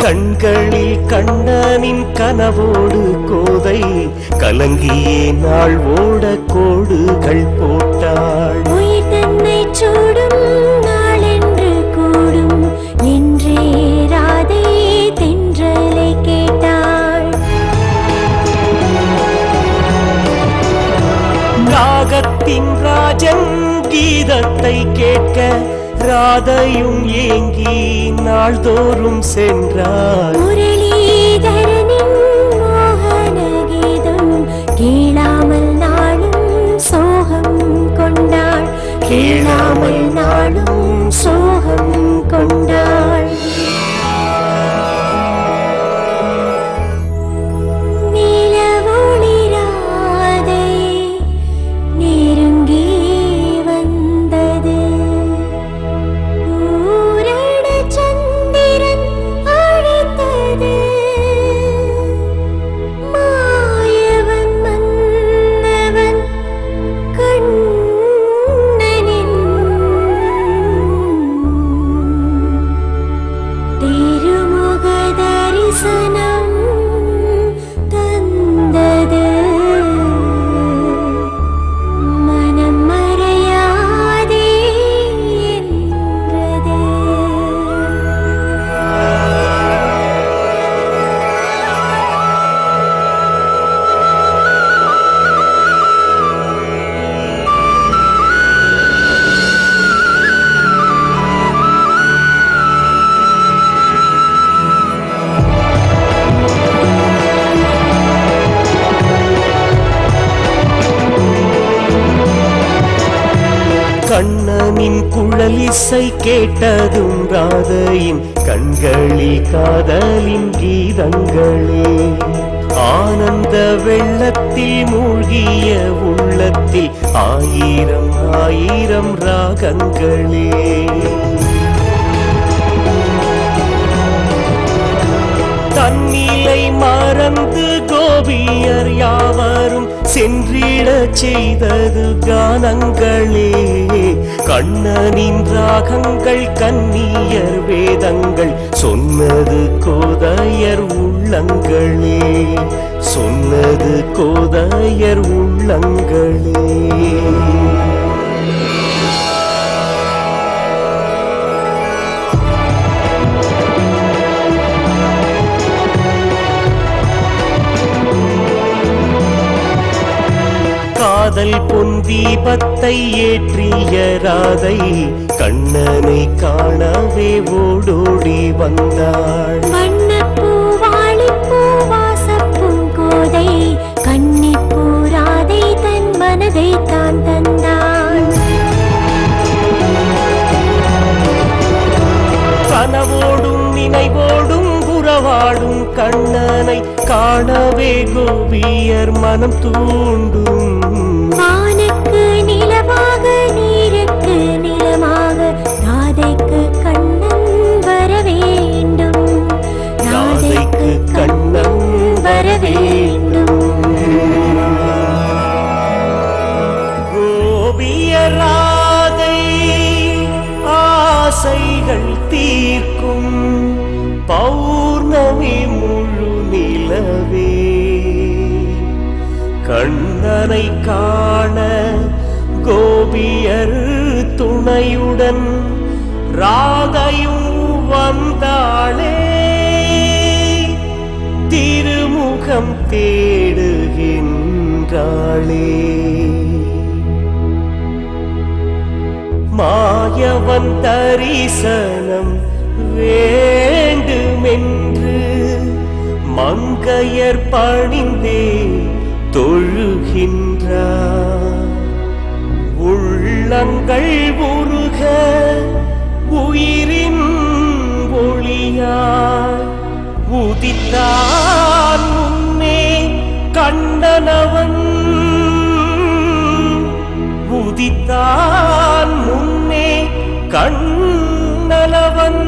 கண்களில் கண்ணனின் கனவோடு கோதை கலங்கியே நாள் ஓட கோடுகள் போட்டாள் உயிர் தன்னை சூடும் நாளென்று கூடும் என்றே ராதை தென்றலை கேட்டாள் நாகத்தின் ராஜன் கீதத்தை கேட்க ராதையும் ஏங்கி நாள்தோறும் சென்றாள் முரளிதரனின் மோகன கீதம் கேளாமல் நாளும் சோகம் கொண்டாள் கேளாமல் நாளும் சோகம் கொண்டாள் நிலவொளிராதை நெருங்கி வந்தது பூரண சந்திரன் அழைத்தது மாயவன் மன்னவன் கண்ணனின் திருமுக தரிசனம் தந்தது மனம் மறையாதே என்றது கண்ணனின் குழலிசை கேட்டதும் ராதையின் கண்களில் காதலின் கீதங்களே ஆனந்த வெள்ளத்தில் மூழ்கிய உள்ளத்தில் ஆயிரம் ஆயிரம் ராகங்களே தன்னிலை மறந்து கோபியர் யாவரும் சென்றிடச் செய்தது கானங்களே கண்ணனின் ராகங்கள் கன்னியர் வேதங்கள் சொன்னது கோதையர் உள்ளங்களே சொன்னது கோதையர் உள்ளங்களே காதல் பொன் தீபத்தை ஏற்றிய ராதை கண்ணனை காணவே ஓடோடி வந்தாள் வண்ணப்பூ வாழிப்பூ வாசப்பூங்கோதை கன்னிப்பூ ராதை தன் மனதை தான் தந்தாள் கனவோடும் நினைவோடும் உறவாடும் கண்ணனை காணவே கோபியர் மனம் தூண்டும் வானுக்கு நிலவாக நீருக்கு நிலமாக ராதைக்கு கண்ணன் வர வேண்டும் ராதைக்கு கண்ணன் வர வேண்டும் கோபியராதை ஆசைகள் தீர்க்கும் பௌர்ணமி முழு நிலவே கண்ணனை காண கோபியர் துணையுடன் ராதையும் வந்தாளே திருமுகம் தேடுகின்றாளே மாயவன் தரிசனம் வேண்டுமென்று மங்கையர் பணிந்தே தொழுகின்றார் உள்ளங்கள் உருக உயிரின் ஒளியாய் உதித்தான் முன்னே கண்டனவன் உதித்தான் முன்னே கண்ணலவன்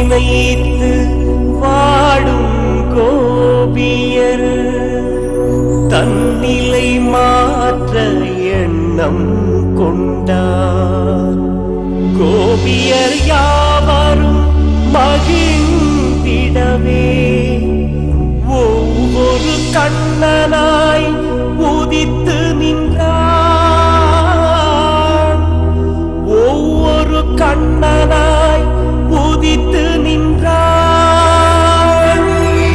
நினைத்து வாடும் கோபியர் தன்னிலை மாற்ற எண்ணம் கொண்டார் கோபியர் யாவரும் மகிழ்ந்திடவே ஒவ்வொரு கண்ணனாய் உதித்து நின்றான் ஒவ்வொரு கண்ணனாய் உதித்து நின்றான்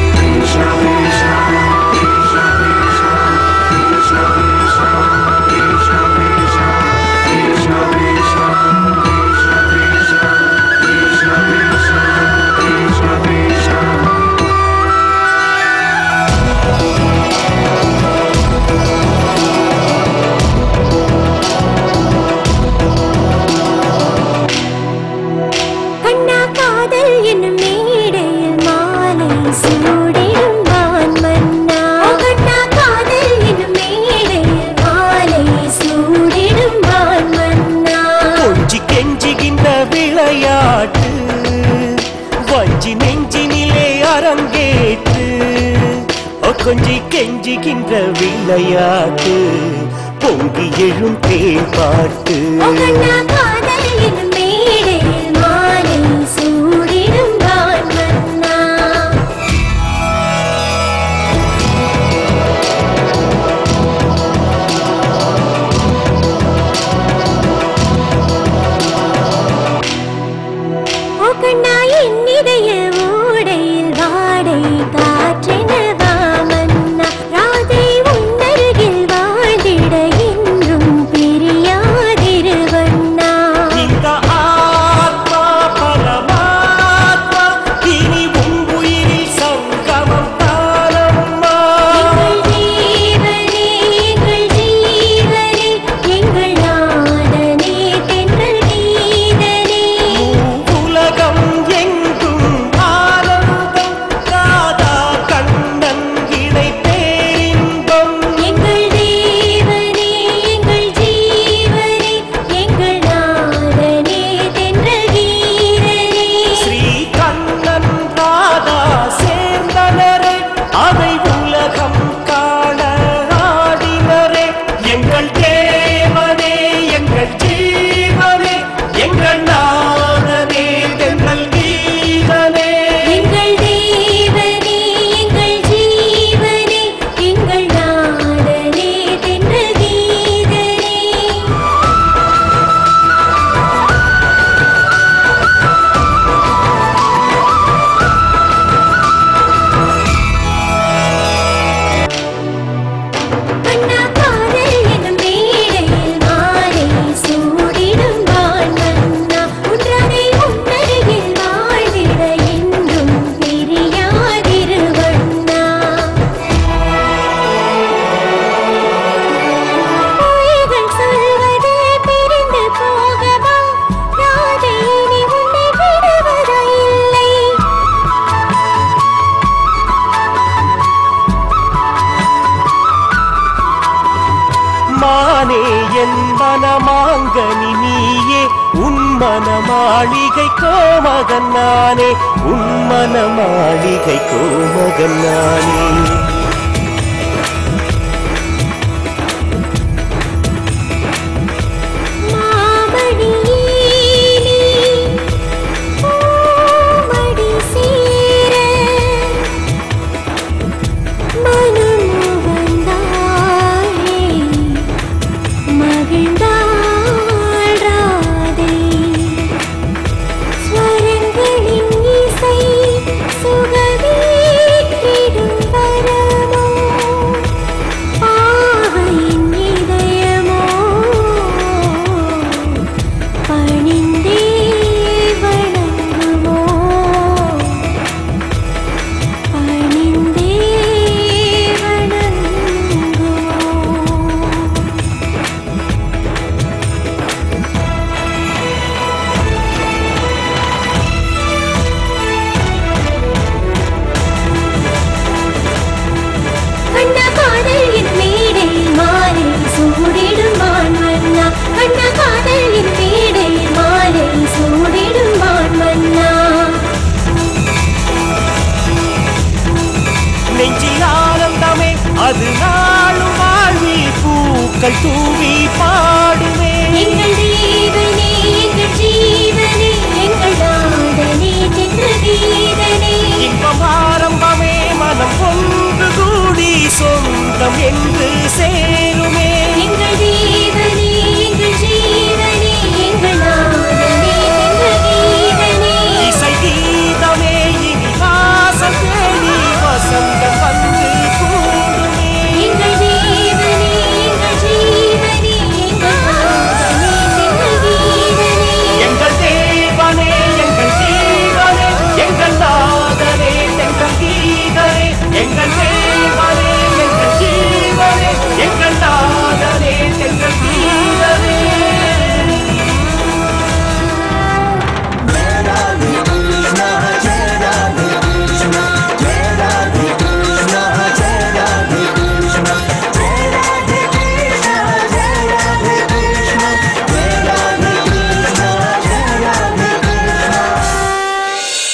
கண்ணா காதல் என்னும் மேடையில் மாலை சூடிடும் வான் மன்னா கண்ணா காதல் என்னும் மேடையில் மாலை சூடிடும் வான் மன்னா கொஞ்சி கெஞ்சுகின்ற விளையாட்டு வஞ்சி நெஞ்சினிலே அரங்கேற்று ஓ, கொஞ்சி கெஞ்சுகின்ற விளையாட்டு பொங்கி எழும் தேன் பாட்டு கண்ணா காதல் என்னும் மேடையில் மாலை சூடிடும் வான் மன்னா ஓ கண்ணா என் இதய ஓடையில் வாடை காற்றென வாமன்னா ராதை உன்னருகில் வாழ்ந்திட என்றும் பிரியாதிருவண்ணா இந்த ஆத்மா பரமாத்மா இனி உன் உயிரில் சங்கமம் தானம்மா எங்கள் ஜீவனே எங்கள் ஜீவனே எங்கள் நாதனே தென்றல் கீதனே உலகம் எங்கும் ஆனந்தம் ராதா கண்ணன் இணை பேரின்பம் எங்கள் தேவனே எங்கள் ஜீவனே எங்கள் நாதனே தென்றல் கீதனே ஸ்ரீ கண்ணன் ராதா சேர்ந்தனரே அதை உலகம் காண ஆடினரே எங்கள் தேவனே எங்கள் ஜீவனே எங்கள் நாதனே தென்றல் கீதனே எங்கள் தேவனே எங்கள் ஜீவனே எங்கள் நாதனே தென்றல் கீதனே கண்ணா காதல் என்னும் மேடையில் மாலை சூடிடும் வான் மன்னா உன்றனை உன்னருகில் வாழ்ந்திட என்றும் பிரியாதிருவண்ணா பொய்கள் சொல்வது பிரிந்து போகவா ராதை இனி உன்னை விடுவதா இல்லை மானே என் மனமாங்கனி நீயே உன் மனமாளிகை கோமகன் நானே உன் மனமாளிகை கோமகன் நானே மாமணியே பூமடி சேர மனம் வந்தாயே மகிழ்ந்தாள் ராதை ஸ்வரங்களின் இசை சுகமீட்டிடும் வரவே பூக்கள் தூவி பாடுவேன் எங்கள் தேவனே எங்கள் ஜீவனே எங்கள் நாதனே சந்திரகீதனே இன்பம் ஆரம்பமே மனம் ஒன்று கூடி சொந்தம் என்று சே